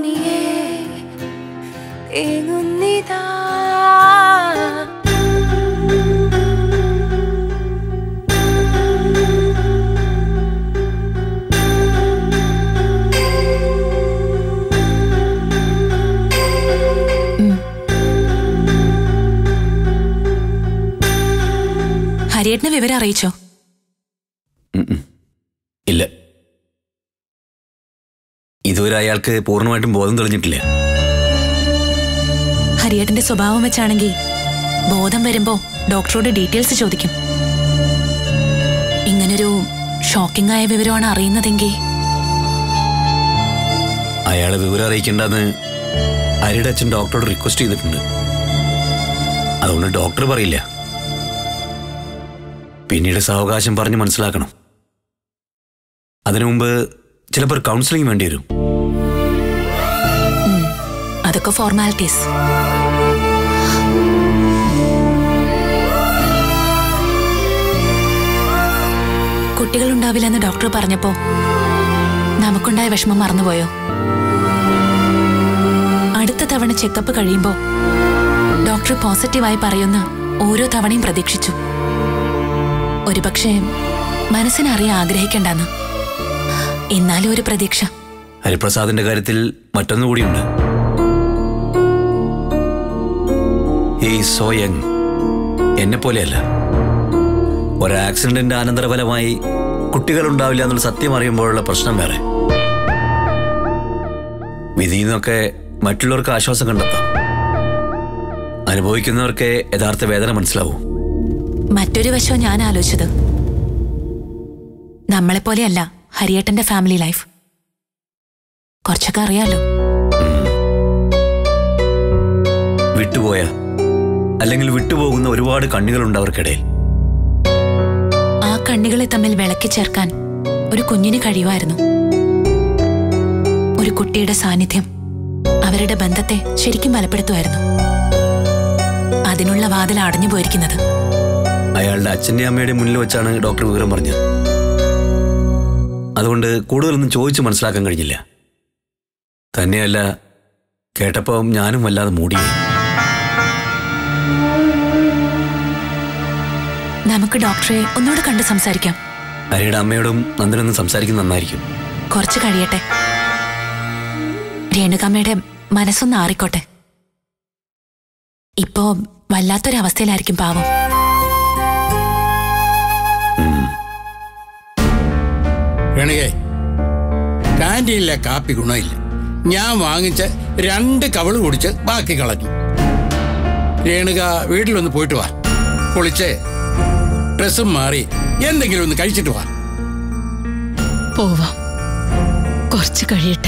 തനിയെ ഏങ്ങുന്നിതാ ഹരിയേട്ടനെ വിവരം അറിയിച്ചോ ഉം ഉം. ഇല്ല ഇതുവരെ അയാൾക്ക് പൂർണ്ണമായിട്ടും ബോധം തെളിഞ്ഞിട്ടില്ല ഹരിയേട്ടന്റെ സ്വഭാവം വെച്ചാണെങ്കിൽ ബോധം വരുമ്പോ ഡോക്ടറോട് ഡീറ്റെയിൽസ് ചോദിക്കും ഇങ്ങനൊരു ഷോക്കിംഗ് ആയ വിവരമാണ് അറിയുന്നതെങ്കിൽ അയാളെ വിവരം അറിയിക്കേണ്ടെന്ന് അരിയുടെ അച്ഛൻ ഡോക്ടറോട് റിക്വസ്റ്റ് ചെയ്തിട്ടുണ്ട് അതുകൊണ്ട് ഡോക്ടർ പറയില്ല പിന്നീട് സാവകാശം പറഞ്ഞ് മനസ്സിലാക്കണം അതിനു മുമ്പ് ചിലപ്പോൾ കൗൺസിലിംഗ് വേണ്ടി വരും അതൊക്കെ ഫോർമാലിറ്റീസ് കുട്ടികളുണ്ടാവില്ലെന്ന് ഡോക്ടർ പറഞ്ഞപ്പോ നമുക്കുണ്ടായ വിഷമം മറന്നുപോയോ അടുത്ത തവണ ചെക്കപ്പ് കഴിയുമ്പോ ഡോക്ടർ പോസിറ്റീവായി പറയുന്ന ഓരോ തവണയും പ്രതീക്ഷിച്ചു ഒരുപക്ഷെ മനസ്സിനറിയാൻ ആഗ്രഹിക്കണ്ടെന്ന് എന്നാലും ഒരു പ്രതീക്ഷ ഹരിപ്രസാദിന്റെ കാര്യത്തിൽ മറ്റൊന്നുകൂടിയുണ്ട് ഈ സോ യങ് എന്നെ പോലെയല്ല ഒരു ആക്സിഡന്റിന്റെ അനന്തരഫലമായി കുട്ടികളുണ്ടാവില്ല എന്നുള്ള സത്യം അറിയുമ്പോഴുള്ള പ്രശ്നം വേറെ വിധിയിൽ നിന്നൊക്കെ മറ്റുള്ളവർക്ക് ആശ്വാസം കണ്ടെത്താം അനുഭവിക്കുന്നവർക്ക് യഥാർത്ഥ വേദന മനസ്സിലാവും മറ്റൊരു വശം ഞാൻ ആലോചിച്ചത് നമ്മളെപ്പോലെയല്ല ഹരിയേട്ടന്റെ ഫാമിലി ലൈഫ് കുറച്ചൊക്കെ അറിയാലോ വിട്ടുപോയ അല്ലെങ്കിൽ വിട്ടുപോകുന്ന ഒരുപാട് കണ്ണികളുണ്ട് അവർക്കിടയിൽ ആ കണ്ണികളെ തമ്മിൽ വിളക്കി ചേർക്കാൻ ഒരു കുഞ്ഞിന് കഴിയുമായിരുന്നു ഒരു കുട്ടിയുടെ സാന്നിധ്യം അവരുടെ ബന്ധത്തെ ശരിക്കും ബലപ്പെടുത്തുമായിരുന്നു അതിനുള്ള വാതിൽ അടഞ്ഞു പോയിരിക്കുന്നത് അയാളുടെ അച്ഛൻ്റെ അമ്മയുടെ മുന്നിൽ വെച്ചാണ് ഡോക്ടർ വിവരം പറഞ്ഞത് അതുകൊണ്ട് കൂടുതലൊന്നും ചോദിച്ച് മനസ്സിലാക്കാൻ കഴിഞ്ഞില്ല തന്നെയല്ല കേട്ടപ്പോൾ ഞാനും വല്ലാതെ മൂടിയായി നമുക്ക് ഡോക്ടറെ ഒന്നുകൂടെ കണ്ട് സംസാരിക്കാം ഹരിയുടെ അമ്മയോടും നന്ദനൊന്നും സംസാരിക്കുന്ന നന്നായിരിക്കും കുറച്ച് കഴിയട്ടെ രേണുകമ്മയുടെ മനസ്സൊന്ന് ആറിക്കോട്ടെ ഇപ്പോ വല്ലാത്തൊരവസ്ഥയിലായിരിക്കും പാവം രണികേ കാന്റീനിലെ കാപ്പി ഗുണമില്ല ഞാൻ വാങ്ങിച്ച രണ്ട് കവള് കുടിച്ച് ബാക്കി കളഞ്ഞു രേണുക വീട്ടിലൊന്ന് പോയിട്ട് വാ കുളിച്ച് ഡ്രസ്സും മാറി എന്തെങ്കിലും ഒന്ന് കഴിച്ചിട്ട് വാ പോവാം കുറച്ച് കഴിയട്ടെ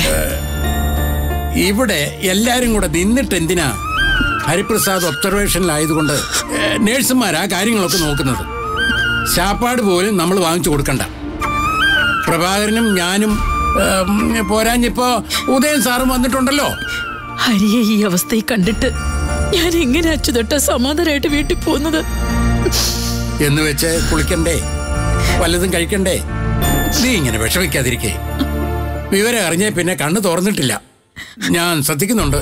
ഇവിടെ എല്ലാരും കൂടെ നിന്നിട്ട് എന്തിനാ ഹരിപ്രസാദ് ഒബ്സർവേഷനിലായതുകൊണ്ട് ഏഹ്, നേഴ്സുമാരാ കാര്യങ്ങളൊക്കെ നോക്കുന്നത് ശാപ്പാട് പോലും നമ്മൾ വാങ്ങിച്ചു കൊടുക്കണ്ട പ്രഭാകരനും ഞാനും ഏഹ്, പോരാഞ്ഞിപ്പോ ഉദയൻ സാറും വന്നിട്ടുണ്ടല്ലോ ഹരിയെ ഈ അവസ്ഥയിൽ കണ്ടിട്ട് ഞാൻ എങ്ങനെ അച്ചുതൊട്ട സമാധാനമായിട്ട് വീട്ടിൽ പോകുന്നത് എന്ന് വെച്ച് കുളിക്കണ്ടേ വല്ലതും കഴിക്കണ്ടേ നീ ഇങ്ങനെ വിഷമിക്കാതിരിക്കേ വിവരം അറിഞ്ഞേ പിന്നെ കണ്ണ് തുറന്നിട്ടില്ല ഞാൻ ശ്രദ്ധിക്കുന്നുണ്ട്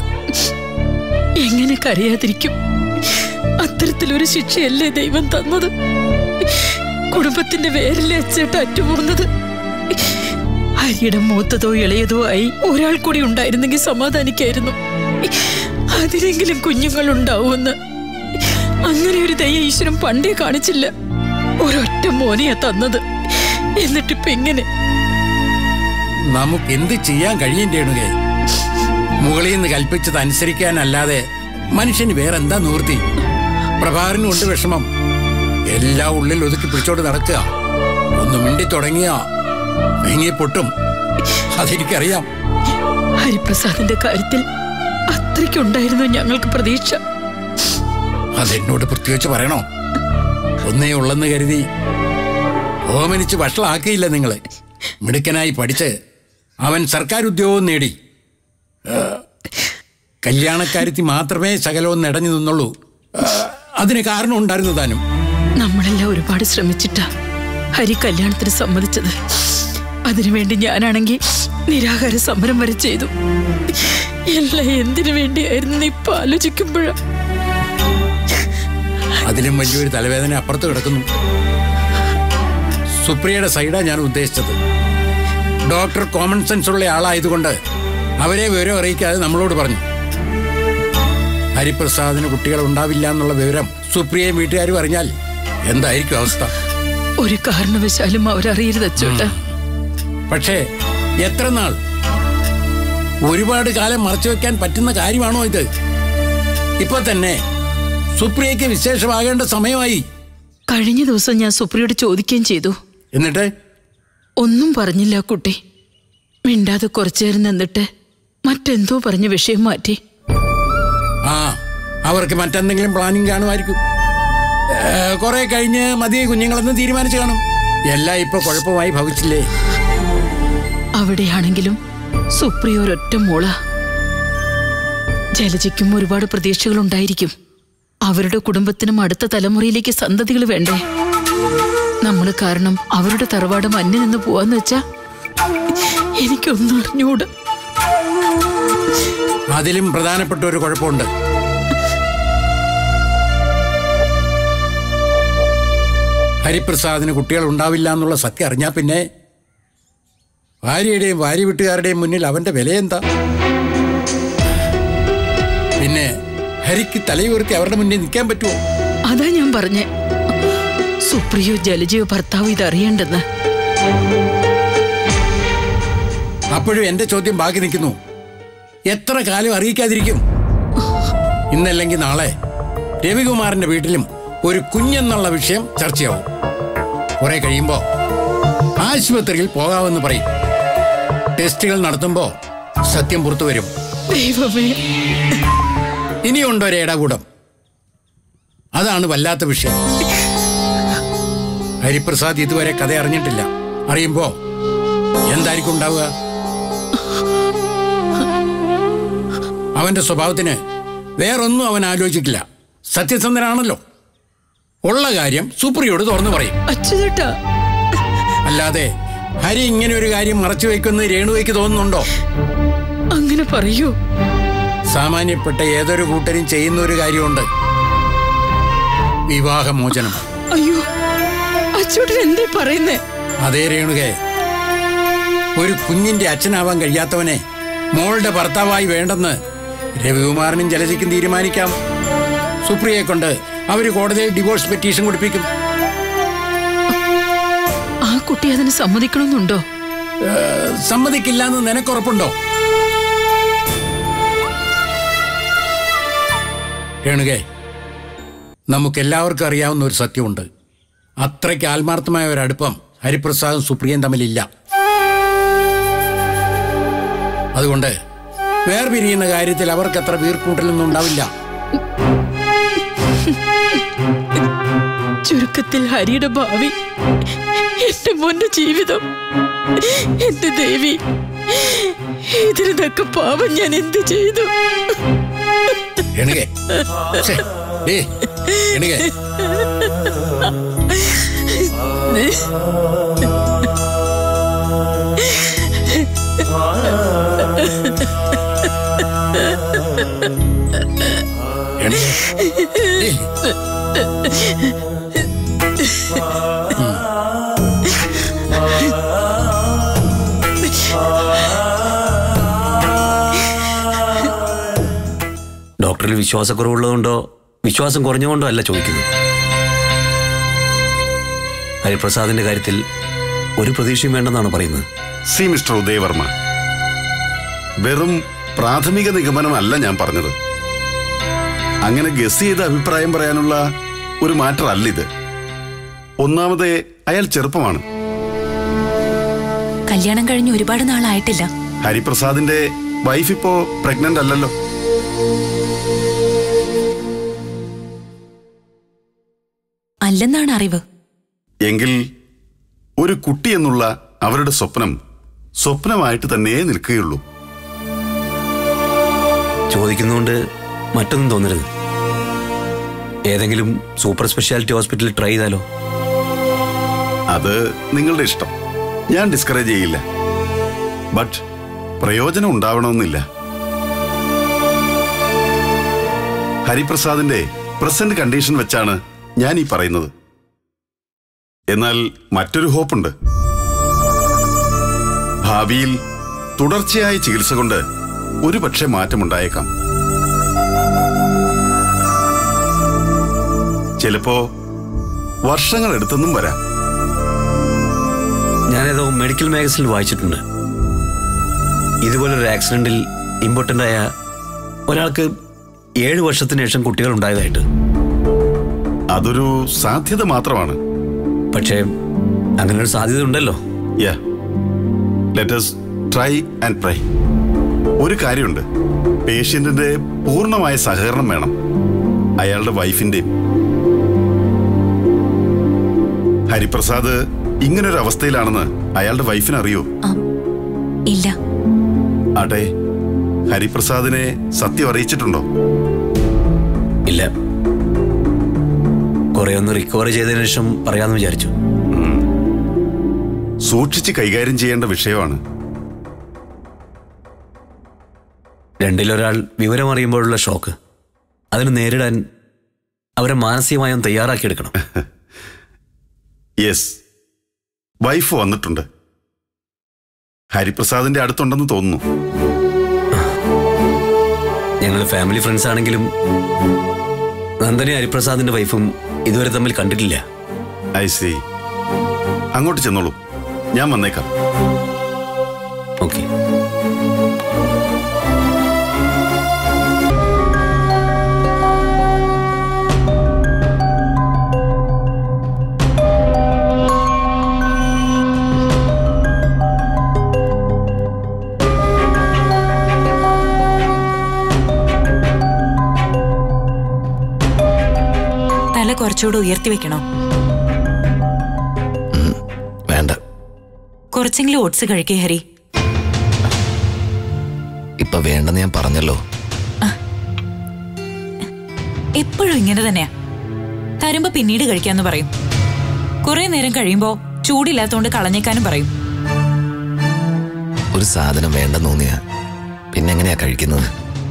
എങ്ങനെ കരയാതിരിക്കും അത്തരത്തിലൊരു ശിക്ഷയല്ലേ ദൈവം തന്നത് കുടുംബത്തിന്റെ വേരല്ലേ അച്ചേട്ട് അറ്റുപോകുന്നത് ഹരിയുടെ മൂത്തതോ ഇളയതോ ആയി ഒരാൾ കൂടി ഉണ്ടായിരുന്നെങ്കിൽ സമാധാനിക്കായിരുന്നു അതിനെങ്കിലും കുഞ്ഞുങ്ങൾ ഉണ്ടാവുമെന്ന് അങ്ങനെ ഒരു ദയ ഈശ്വരൻ പണ്ടേ കാണിച്ചില്ല ഒരൊറ്റ മോനെയാ തന്നത് എന്നിട്ടിപ്പോ എങ്ങനെ നമുക്ക് എന്ത് ചെയ്യാൻ കഴിയും രേണുകേ മുകളിൽ നിന്ന് കൽപ്പിച്ചത് അനുസരിക്കാനല്ലാതെ മനുഷ്യന് വേറെന്താ നിവൃത്തി പ്രഭാകരനും ഉണ്ട് വിഷമം എല്ലാം ഉള്ളിൽ ഒതുക്കി പിടിച്ചോണ്ട് നടക്കുക ഒന്ന് മിണ്ടി തുടങ്ങിയ ഭയങ്കി പൊട്ടും അതെനിക്കറിയാം ഹരിപ്രസാദിന്റെ കാര്യത്തിൽ അത്രയ്ക്കുണ്ടായിരുന്നു ഞങ്ങൾക്ക് പ്രതീക്ഷ അതെന്നോട് പ്രത്യേകിച്ച് പറയണോ ഒന്നേ ഉള്ളെന്ന് കരുതി ഓമനിച്ച് വഷളാക്കിയില്ല നിങ്ങളെ മിടുക്കനായി പഠിച്ച് അവൻ സർക്കാർ ഉദ്യോഗം നേടി ആ, കല്യാണക്കാര്യത്തിൽ മാത്രമേ ശകലവും നെടഞ്ഞു നിന്നുള്ളൂ ആ, അതിന് കാരണം ഉണ്ടായിരുന്നു താനും നമ്മളെല്ലാം ഒരുപാട് ശ്രമിച്ചിട്ടാ ഹരി കല്യാണത്തിന് സമ്മതിച്ചത് അതിനുവേണ്ടി ഞാനാണെങ്കിൽ നിരാഹാര സമരം വരെ ചെയ്തു എല്ലാം എന്തിനു വേണ്ടിയായിരുന്നു ഇപ്പൊ ആലോചിക്കുമ്പോഴാ അതിലും വലിയൊരു തലവേദന അപ്പുറത്ത് കിടക്കുന്നു സുപ്രിയയുടെ സൈഡാ ഞാൻ ഉദ്ദേശിച്ചത് ഡോക്ടർ കോമൺ സെൻസ് ഉള്ള ആളായതുകൊണ്ട് അവരെ വിവരം അറിയിക്കാതെ നമ്മളോട് പറഞ്ഞു ഹരിപ്രസാദിന് കുട്ടികൾ ഉണ്ടാവില്ല എന്നുള്ള വിവരം സുപ്രിയയും വീട്ടുകാരും അറിഞ്ഞാൽ എന്തായിരിക്കും അവസ്ഥ ഒരു കാരണവശാലും അവരറിയരുത് അച്ചോട്ടാ പക്ഷേ എത്ര നാൾ ഒരുപാട് കാലം മറച്ചു വെക്കാൻ പറ്റുന്ന കാര്യമാണോ ഇത് ഇപ്പൊ തന്നെ സുപ്രിയയ്ക്ക് വിശേഷമാകേണ്ട സമയമായി കഴിഞ്ഞ ദിവസം ഞാൻ സുപ്രിയോട് ചോദിക്കുകയും ചെയ്തു എന്നിട്ട് ഒന്നും പറഞ്ഞില്ല ആ കുട്ടി മിണ്ടാതെ കുറച്ചേരം നിന്നിട്ട് മറ്റെന്തോ പറഞ്ഞ വിഷയം മാറ്റി ആ അവർക്ക് മറ്റെന്തെങ്കിലും പ്ലാനിങ് കാണുമായിരിക്കും കുറെ കഴിഞ്ഞ് മതിയെ കുഞ്ഞുങ്ങളെന്ന് തീരുമാനിച്ചു കാണും എല്ലാം ഇപ്പൊ കുഴപ്പമായി ഭവിച്ചില്ലേ അവിടെയാണെങ്കിലും സുപ്രിയ ഒരൊറ്റ മോള ജലജയ്ക്കും ഒരുപാട് പ്രതീക്ഷകൾ ഉണ്ടായിരിക്കും അവരുടെ കുടുംബത്തിനും അടുത്ത തലമുറയിലേക്ക് സന്തതികൾ വേണ്ടേ നമ്മൾ കാരണം അവരുടെ തറവാട് മഞ്ഞു നിന്ന് പോവാന്ന് വെച്ചാ എനിക്കൊന്നും അറിഞ്ഞൂടാ അതിലും പ്രധാനപ്പെട്ട ഒരു കുഴപ്പമുണ്ട് ഹരിപ്രസാദിന് കുട്ടികൾ ഉണ്ടാവില്ല എന്നുള്ള സത്യം അറിഞ്ഞാ പിന്നെ ഭാര്യയുടെയും ഭാര്യ വീട്ടുകാരുടെയും മുന്നിൽ അവന്റെ വില എന്താ പിന്നെ ഹരിക്ക് തലയുയർത്തി അവരുടെ മുന്നിൽ നിൽക്കാൻ പറ്റുമോ അതാ ഞാൻ പറഞ്ഞേ സുപ്രിയോ ജലജയോ ഭർത്താവ് ഇതറിയേണ്ടെന്ന് അപ്പോഴും എന്റെ ചോദ്യം ബാക്കി നിൽക്കുന്നു എത്ര കാലം അറിയിക്കാതിരിക്കും ഇന്നല്ലെങ്കിൽ നാളെ രവികുമാറിന്റെ വീട്ടിലും ഒരു കുഞ്ഞെന്നുള്ള വിഷയം ചർച്ചയാവും കുറെ കഴിയുമ്പോ ആശുപത്രിയിൽ പോകാമെന്ന് പറയും ടെസ്റ്റുകൾ നടത്തുമ്പോ സത്യം പുറത്തു വരും ദൈവമേ ഇനിയുണ്ടോ ഒരു ഇടകൂടം അതാണ് വല്ലാത്ത വിഷയം ഹരിപ്രസാദ് ഇതുവരെ കഥ അറിഞ്ഞിട്ടില്ല അറിയുമ്പോ എന്തായിരിക്കും ഉണ്ടാവുക അവന്റെ സ്വഭാവത്തിന് വേറൊന്നും അവൻ ആലോചിക്കില്ല സത്യസന്ധനാണല്ലോ ഉള്ള കാര്യം സുപ്രിയോട് തുറന്നു പറയും അച്യുതട്ടാ അല്ലാതെ ഹരി ഇങ്ങനെ ഒരു കാര്യം മറച്ചു വയ്ക്കുമെന്ന് രേണുവയ്ക്ക് തോന്നുന്നുണ്ടോ അങ്ങനെ പറയൂ സാമാന്യപ്പെട്ട ഏതൊരു കൂട്ടരും ചെയ്യുന്ന ഒരു കാര്യമുണ്ട് വിവാഹമോചനം അയ്യോ അച്ചോട്ടൻ എന്തേ പറയുന്നേ അതേ രേണുകെ ഒരു കുഞ്ഞിന്റെ അച്ഛനാവാൻ കഴിയാത്തവനെ മോളുടെ ഭർത്താവായി വേണ്ടെന്ന് രവികുമാറിനും ജലജയ്ക്കും തീരുമാനിക്കാം സുപ്രിയയെ കൊണ്ട് അവര് കോടതിയിൽ ഡിവോഴ്സ് പെറ്റീഷൻ കൊടുപ്പിക്കും ആ കുട്ടി അതിന് സമ്മതിക്കണമെന്നുണ്ടോ സമ്മതിക്കില്ല എന്ന് നിനക്കുറപ്പുണ്ടോ രേണുകെ നമുക്കെല്ലാവർക്കും അറിയാവുന്ന ഒരു സത്യമുണ്ട് അത്രയ്ക്ക് ആത്മാർത്ഥമായ ഒരു അടുപ്പം ഹരിപ്രസാദും സുപ്രിയയും തമ്മിലില്ല അതുകൊണ്ട് വേർപിരിയുന്ന കാര്യത്തിൽ അവർക്ക് അത്ര വീർക്കൂട്ടലൊന്നും ഉണ്ടാവില്ല ചുരുക്കത്തിൽ ഹരിയുടെ ഭാവി എന്റെ മോന്റെ ജീവിതം എന്റെ ദേവി ഇതിനൊക്കെ പാവം ഞാൻ എന്ത് ചെയ്തു രേണുകെ ഛേ, ഡേ, രേണുകെ രേണുകെ, ഡേ. ഡോക്ടറിൽ വിശ്വാസക്കുറവുള്ളതുകൊണ്ടോ വിശ്വാസം കുറഞ്ഞുകൊണ്ടോ അല്ല ചോദിക്കുന്നത് ഹരിപ്രസാദിന്റെ കാര്യത്തിൽ ഒരു പ്രതീക്ഷയും വേണ്ടെന്നാണ് പറയുന്നത് സി മിസ്റ്റർ ഉദയവർമ്മ വെറും പ്രാഥമിക നിഗമനമല്ല ഞാൻ പറഞ്ഞത് അങ്ങനെ ഗസ് ചെയ്ത് അഭിപ്രായം പറയാനുള്ള ഒരു മാറ്റർ അല്ല ഇത് ഒന്നാമത് അയാൾ ചെറുപ്പമാണ് കല്യാണം കഴിഞ്ഞ് ഒരുപാട് നാളായിട്ടില്ല ഹരിപ്രസാദിന്റെ വൈഫ് ഇപ്പോ പ്രഗ്നന്റ് അല്ലല്ലോ അല്ലെന്നാണ് അറിവ് എങ്കിൽ ഒരു കുട്ടി എന്നുള്ള അവരുടെ സ്വപ്നം സ്വപ്നമായിട്ട് തന്നെ നിൽക്കുകയുള്ളൂ ചോദിക്കുന്നതുകൊണ്ട് മറ്റൊന്നും തോന്നരുത് ഏതെങ്കിലും സൂപ്പർ സ്പെഷ്യാലിറ്റി ഹോസ്പിറ്റലിൽ ട്രൈ ചെയ്താലോ അത് നിങ്ങളുടെ ഇഷ്ടം ഞാൻ ഡിസ്കറേജ് ചെയ്യില്ല ബട്ട് പ്രയോജനം ഉണ്ടാവണമെന്നില്ല ഹരിപ്രസാദിന്റെ പ്രസന്റ് കണ്ടീഷൻ വെച്ചാണ് ഞാൻ ഈ പറയുന്നത് എന്നാൽ മറ്റൊരു ഹോപ്പുണ്ട് ഭാവിയിൽ തുടർച്ചയായ ചികിത്സ കൊണ്ട് ഒരു പക്ഷേ മാറ്റമുണ്ടായേക്കാം ചിലപ്പോ വർഷങ്ങൾ എടുത്തെന്നും വരാം ഞാനേതോ മെഡിക്കൽ മാഗസിനിൽ വായിച്ചിട്ടുണ്ട് ഇതുപോലൊരു ആക്സിഡന്റിൽ ഇമ്പോർട്ടൻ്റ് ആയ ഒരാൾക്ക് ഏഴ് വർഷത്തിന് ശേഷം കുട്ടികൾ ഉണ്ടായതായിട്ട് അതൊരു സാധ്യത മാത്രമാണ് പക്ഷേ അങ്ങനെ ഒരു സാധ്യത ഉണ്ടല്ലോ yeah let's try and pry ഒരു കാര്യമുണ്ട് പേഷ്യന്റിന്റെ പൂർണ്ണമായ സഹകരണം വേണം അയാളുടെ വൈഫിന്റെയും ഹരിപ്രസാദ് ഇങ്ങനൊരു അവസ്ഥയിലാണെന്ന് അയാളുടെ വൈഫിന് അറിയോ ആ, ഇല്ല ആട്ടെ ഹരിപ്രസാദിനെ സത്യം അറിയിച്ചിട്ടുണ്ടോ ഇല്ല കുറെ ഒന്ന് റിക്കവർ ചെയ്തതിനു ശേഷം പറയാമെന്ന് വിചാരിച്ചു സൂക്ഷിച്ച് കൈകാര്യം ചെയ്യേണ്ട വിഷയമാണ് രണ്ടിലൊരാൾ വിവരം അറിയുമ്പോഴുള്ള ഷോക്ക് അതിന് നേരിടാൻ അവരെ മാനസികമായും തയ്യാറാക്കിയെടുക്കണം യെസ് വൈഫ് വന്നിട്ടുണ്ട് ഹരിപ്രസാദിന്റെ അടുത്തുണ്ടെന്ന് തോന്നുന്നു ഞങ്ങൾ ഫാമിലി ഫ്രണ്ട്സ് ആണെങ്കിലും നന്ദനെ ഹരിപ്രസാദിന്റെ വൈഫും ഇതുവരെ തമ്മിൽ കണ്ടിട്ടില്ല ഐ സി അങ്ങോട്ട് ചെന്നോളൂ ഞാൻ വന്നേക്കാം ഓക്കെ തല കുറച്ചുകൂടെ ഉയർത്തി വെക്കണോ വേണ്ട കുറച്ചെങ്കിലും ഓട്സ് കഴിക്കേ ഹരി ഇപ്പൊ വേണ്ടെന്ന് ഞാൻ പറഞ്ഞല്ലോ എപ്പോഴും ഇങ്ങനെ തന്നെയാ തരുമ്പോ പിന്നീട് കഴിക്കാന്ന് പറയും കുറെ നേരം കഴിയുമ്പോ ചൂടില്ലാത്തോണ്ട് കളഞ്ഞേക്കാനും പറയും ഒരു സാധനം വേണ്ടെന്ന് തോന്നിയാ പിന്നെ എങ്ങനെയാ കഴിക്കുന്നത്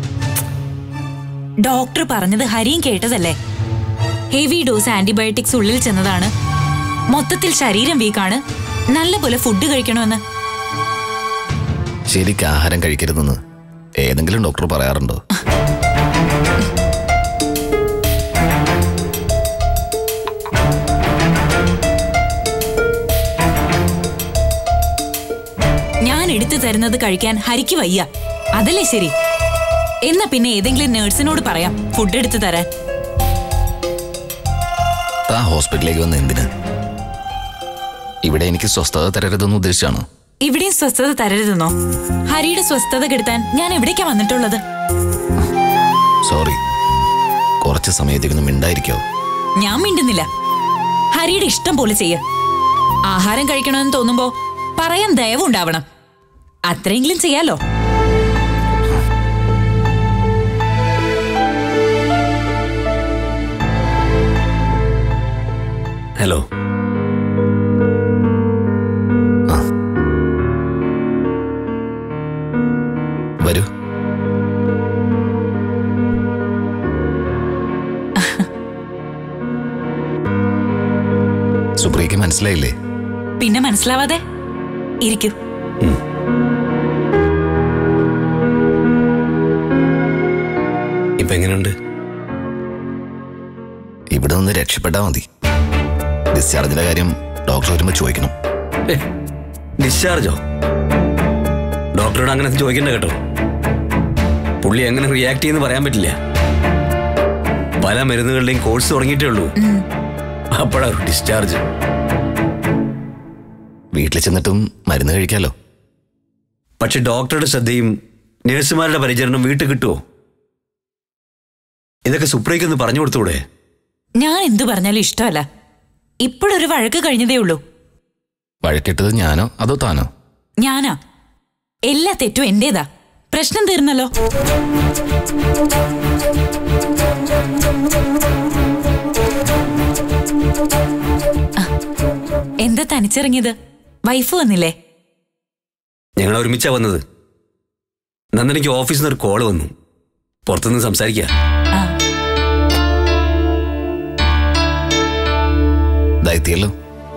ഡോക്ടർ പറഞ്ഞത് ഹരിയും കേട്ടതല്ലേ ഹെവി ഡോസ് ആന്റിബയോട്ടിക്സ് ഉള്ളിൽ ചെന്നതാണ് മൊത്തത്തിൽ ശരീരം വീക്കാണ് നല്ലപോലെ ഫുഡ് കഴിക്കണമെന്ന് ശരിക്ക് ആഹാരം കഴിക്കരുതെന്ന് ഏതെങ്കിലും ഡോക്ടർ പറയാറുണ്ടോ ഞാൻ എടുത്തു തരുന്നത് കഴിക്കാൻ ഹരിക്ക് വയ്യ അതല്ലേ ശരി എന്നാ പിന്നെ ഏതെങ്കിലും നേഴ്സിനോട് പറയാം ഫുഡ് എടുത്തു തരാൻ താ ഹോസ്പിറ്റലിലേക്ക് വന്ന എന്തിന് ഇവിടെ എനിക്ക് സ്വസ്ഥത തരരുതെന്ന് ഉദ്ദേശിച്ചാണ് ഇവിടെയും സ്വസ്ഥത തരരുതെന്നോ ഹരിയുടെ സ്വസ്ഥത കെടുത്താൻ ഞാൻ എവിടേക്കാ വന്നിട്ടുള്ളത് സോറി കുറച്ച് സമയത്തേക്കൊന്നും മിണ്ടായിരിക്കോ ഞാൻ മിണ്ടുന്നില്ല ഹരിയുടെ ഇഷ്ടം പോലെ ചെയ്യ ആഹാരം കഴിക്കണമെന്ന് തോന്നുമ്പോ പറയാൻ ദയവുണ്ടാവണം അത്രയെങ്കിലും ചെയ്യാലോ ഹലോ വരൂ സുപ്രിയക്ക് മനസ്സിലായില്ലേ പിന്നെ മനസ്സിലാവാതെ ഇരിക്കൂ ഇപ്പൊ എങ്ങനെയുണ്ട് ഇവിടെ നിന്ന് രക്ഷപ്പെട്ടാ മതി ഡിസ്ചാർജിന്റെ കാര്യം ഡോക്ടർ വരുമ്പോ ചോദിക്കണം ഏ, ഡിസ്ചാർജോ ഡോക്ടറോട് അങ്ങനെ ചോദിക്കണ്ട കേട്ടോ പുള്ളി എങ്ങനെ റിയാക്ട് ചെയ്യുന്ന പറയാൻ പറ്റില്ല പല മരുന്നുകളുടെയും കോഴ്സ് തുടങ്ങിയിട്ടേ ഉള്ളൂ അപ്പോഴാ ഒരു ഡിസ്ചാർജ് വീട്ടിൽ ചെന്നിട്ടും മരുന്ന് കഴിക്കാലോ പക്ഷെ ഡോക്ടറുടെ ശ്രദ്ധയും നഴ്സുമാരുടെ പരിചരണം വീട്ടിൽ കിട്ടുമോ ഇതൊക്കെ സുപ്രയ്ക്കൊന്ന് പറഞ്ഞു കൊടുത്തൂടെ ഞാൻ എന്തു പറഞ്ഞാലും ഇഷ്ടമല്ല ഇപ്പോഴൊരു വഴക്ക് കഴിഞ്ഞതേ ഉള്ളൂ വഴക്കിട്ടത് ഞാനോ അതോ താനോ ഞാനാ എല്ലാ തെറ്റും എന്റേതാ പ്രശ്നം തീർന്നല്ലോ ആ, എന്താ തനിച്ചിറങ്ങിയത് വൈഫ് വന്നില്ലേ ഞങ്ങൾ ഒരുമിച്ചാ വന്നത് നന്ദനയ്ക്ക് ഓഫീസിൽ നിന്ന് ഒരു കോള് വന്നു പുറത്തുനിന്ന് സംസാരിക്കുക ആ ഇതായിത്തിയല്ലോ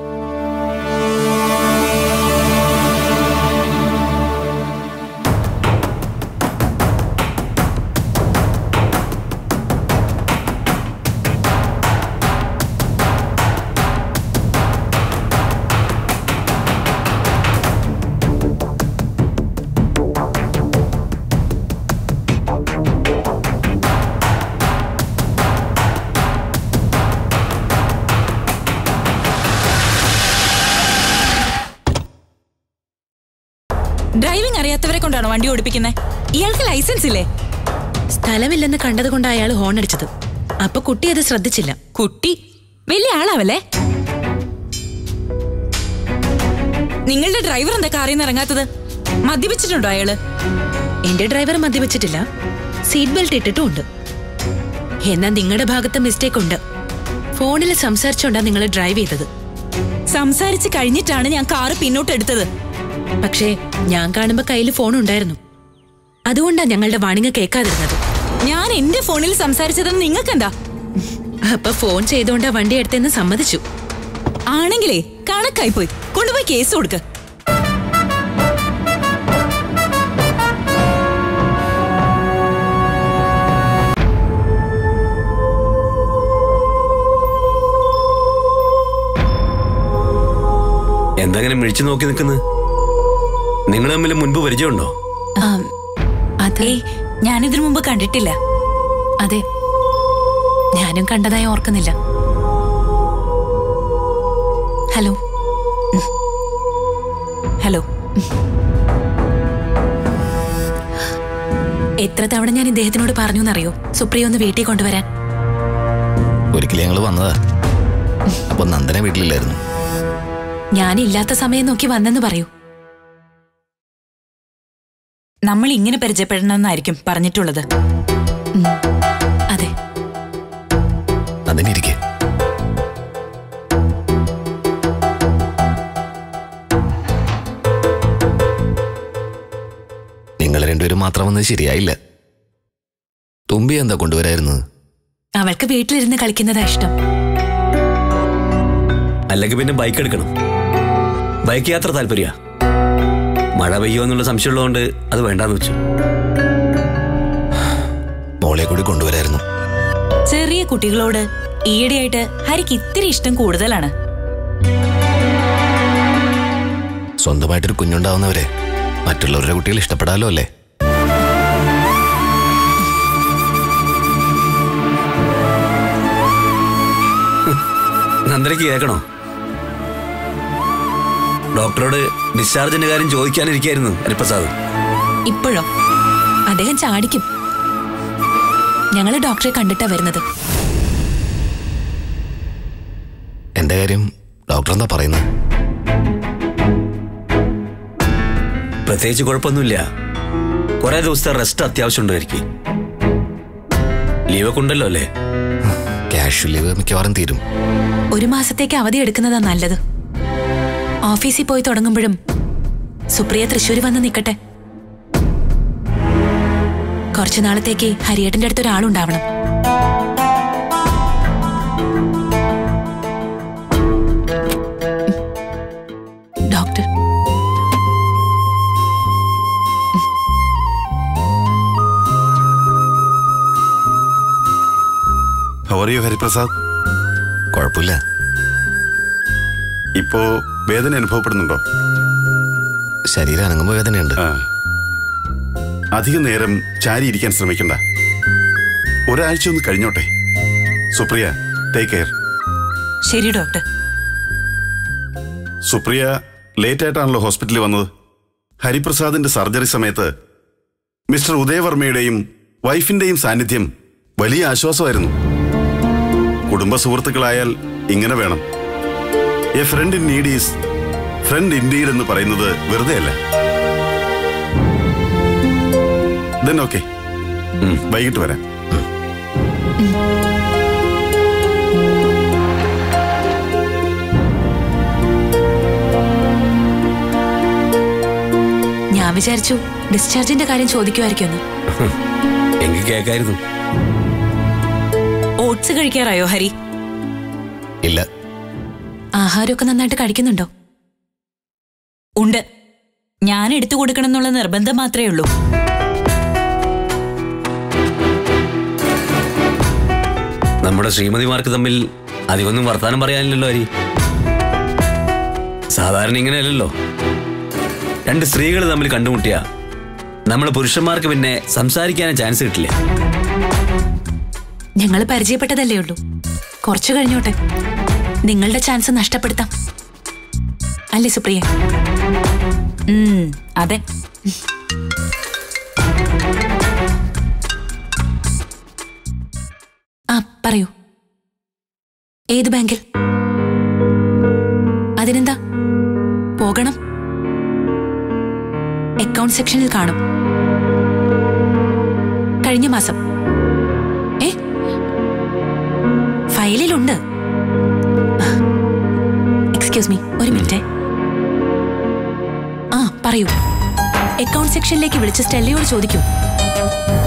ഡ്രൈവിംഗ് അറിയാത്തവരെ കൊണ്ടാണോ വണ്ടി ഓടിപ്പിക്കുന്നത് ഇയാൾക്ക് ലൈസൻസ് ഇല്ലേ സ്ഥലമില്ലെന്ന് കണ്ടതുകൊണ്ട് അയാൾ ഹോൺ അടിച്ചത് അപ്പൊ കുട്ടി അത് ശ്രദ്ധിച്ചില്ല കുട്ടി വലിയ ആളാവല്ലേ നിങ്ങളുടെ ഡ്രൈവർ എന്താ കാറിൽ നിന്ന് ഇറങ്ങാത്തത് മദ്യപിച്ചിട്ടുണ്ടോ അയാള് എന്റെ ഡ്രൈവർ മദ്യവെച്ചിട്ടില്ല സീറ്റ് ബെൽറ്റ് ഇട്ടിട്ടുമുണ്ട് എന്നാ നിങ്ങളുടെ ഭാഗത്ത് മിസ്റ്റേക്ക് ഉണ്ട് ഫോണിൽ സംസാരിച്ചോണ്ടാ നിങ്ങൾ ഡ്രൈവ് ചെയ്തത് സംസാരിച്ച് കഴിഞ്ഞിട്ടാണ് ഞാൻ കാറ് പിന്നോട്ട് എടുത്തത് പക്ഷേ ഞാൻ കാണുമ്പോ കയ്യിൽ ഫോൺ ഉണ്ടായിരുന്നു അതുകൊണ്ടാ ഞങ്ങളുടെ വാണിങ് കേൾക്കാതിരുന്നത് ഞാൻ എന്റെ ഫോണിൽ സംസാരിച്ചതെന്ന് നിങ്ങൾക്കെന്താ അപ്പൊ ഫോൺ ചെയ്തോണ്ടാ വണ്ടി എടുത്തെന്ന് സമ്മതിച്ചു ആണെങ്കിലേ കണക്കായി പോയി കൊണ്ടുപോയി കേസ് കൊടുക്ക് എന്തെങ്ങനെ മിഴിച്ചു നോക്കി നിൽക്കുന്നത് നിങ്ങൾ തമ്മിൽ മുൻപ് പരിചയമുണ്ടോ അതെ ഏയ് ഞാനിതിനു മുമ്പ് കണ്ടിട്ടില്ല അതെ ഞാനും കണ്ടതായി ഓർക്കുന്നില്ല ഹലോ ഹലോ എത്ര തവണ ഞാൻ ഇദ്ദേഹത്തിനോട് പറഞ്ഞു എന്നറിയോ സുപ്രിയ ഒന്ന് വീട്ടിൽ കൊണ്ടുവരാൻ ഒരിക്കലും ഞങ്ങൾ വന്നതാ അപ്പൊ നന്ദന വീട്ടിലില്ലായിരുന്നു ഞാനില്ലാത്ത സമയം നോക്കി വന്നെന്ന് പറയൂ നമ്മൾ ഇങ്ങനെ പരിചയപ്പെടണമെന്നായിരിക്കും പറഞ്ഞിട്ടുള്ളത് അതെ നന്ദന ഇരിക്കെ നിങ്ങൾ രണ്ടുപേരും മാത്രം വന്നത് ശരിയായില്ല തുമ്പി എന്താ കൊണ്ടുവരായിരുന്നത് അവൾക്ക് വീട്ടിലിരുന്ന് കളിക്കുന്നതാ ഇഷ്ടം അല്ലെങ്കിൽ പിന്നെ ബൈക്ക് എടുക്കണം ബൈക്ക് യാത്ര താല്പര്യ മഴ പെയ്യോ എന്നുള്ള സംശയമുള്ളതുകൊണ്ട് അത് വേണ്ടാന്ന് വെച്ചു മോളെ കൂടി കൊണ്ടുവരായിരുന്നു ചെറിയ കുട്ടികളോട് ഈയിടെയായിട്ട് ഹരിക്ക് ഇത്തിരി ഇഷ്ടം കൂടുതലാണ് സ്വന്തമായിട്ടൊരു കുഞ്ഞുണ്ടാവുന്നവരെ മറ്റുള്ളവരുടെ കുട്ടികൾ ഇഷ്ടപ്പെടാലോ അല്ലേ നന്ദനയ്ക്ക് കേൾക്കണോ ഡോക്ടറോട് ഡിസ്ചാർജിന്റെ കാര്യം ചോദിക്കാനിരിക്കായിരുന്നു ഹരിപ്രസാദ് ഇപ്പോഴോ അദ്ദേഹം ചാടിക്കും ഞങ്ങള് ഡോക്ടറെ കണ്ടിട്ടാ വരുന്നത് എന്റെ കാര്യം ഡോക്ടർ എന്താ പറയുന്നത് പ്രത്യേകിച്ച് കുഴപ്പമൊന്നുമില്ല കുറെ ദിവസത്തെ റെസ്റ്റ് അത്യാവശ്യമുണ്ട് ഹരിക്ക് ലീവൊക്കെ ഉണ്ടല്ലോ അല്ലേ ക്യാഷ് ലീവ് മിക്കവാറും തീരും ഒരു മാസത്തേക്ക് അവധി എടുക്കുന്നതാ നല്ലത് ഓഫീസിൽ പോയി തുടങ്ങുമ്പോഴും സുപ്രിയ തൃശ്ശൂർ വന്ന് നിൽക്കട്ടെ കുറച്ചു നാളത്തേക്ക് ഹരിയേട്ടന്റെ അടുത്ത് ഒരാളുണ്ടാവണം ഡോക്ടർ ഹവറിയോ ഹരിപ്രസാദ് കുഴപ്പമില്ല ഇപ്പോ വേദന അനുഭവപ്പെടുന്നുണ്ടോ ശരീരം അനങ്ങുമ്പോൾ വേദനയുണ്ട് ആ അധികം നേരം ചാരി ഇരിക്കാൻ ശ്രമിക്കണ്ട ഒരാഴ്ച ഒന്ന് കഴിഞ്ഞോട്ടെ സുപ്രിയ ടേക്ക് കെയർ ശരി ഡോക്ടർ സുപ്രിയ ലേറ്റ് ആയിട്ടാണല്ലോ ഹോസ്പിറ്റലിൽ വന്നത് ഹരിപ്രസാദിന്റെ സർജറി സമയത്ത് മിസ്റ്റർ ഉദയവർമ്മയുടെയും വൈഫിന്റെയും സാന്നിധ്യം വലിയ ആശ്വാസമായിരുന്നു കുടുംബ സുഹൃത്തുക്കളായാൽ ഇങ്ങനെ വേണം a friend in need is friend indeed എന്ന് പറയുന്നത് വെറുതെ അല്ല ദെൻ ഓക്കെ വൈകിട്ട് വരാം വിചാരിച്ചു ഡിസ്ചാർജിന്റെ കാര്യം ചോദിക്കുമായിരിക്കുമെന്ന് എങ്കിൽ കേൾക്കായിരുന്നു ഓട്സ് കഴിക്കാറായോ ഹരി ഇല്ല ആഹാരമൊക്കെ നന്നായിട്ട് കഴിക്കുന്നുണ്ടോ ഉണ്ട് ഞാൻ എടുത്തു കൊടുക്കണം എന്നുള്ള നിർബന്ധം മാത്രമേ ഉള്ളൂ നമ്മുടെ ശ്രീമതിമാർക്ക് തമ്മിൽ അധികമൊന്നും വർത്താനം പറയാനില്ലല്ലോ അരി സാധാരണ ഇങ്ങനെയല്ലല്ലോ രണ്ട് സ്ത്രീകൾ തമ്മിൽ കണ്ടുമുട്ടിയ നമ്മൾ പുരുഷന്മാർക്ക് പിന്നെ സംസാരിക്കാനും ചാൻസ് കിട്ടില്ല ഞങ്ങൾ പരിചയപ്പെട്ടതല്ലേ ഉള്ളൂ കുറച്ചു കഴിഞ്ഞോട്ടെ നിങ്ങളുടെ ചാൻസ് നഷ്ടപ്പെടുത്താം അല്ലേ സുപ്രിയ ഉം, അതെ ആ പറയൂ ഏത് ബാങ്കിൽ അതിനെന്താ പോകണം അക്കൗണ്ട് സെക്ഷനിൽ കാണും കഴിഞ്ഞ മാസം ഏ ഫയലിലുണ്ട് എക്സ്ക്യൂസ് മീ ഒരു മിനിറ്റ് ആ പറയൂ അക്കൗണ്ട് സെക്ഷനിലേക്ക് വിളിച്ച് സ്റ്റെല്ലയോട് ചോദിക്കൂ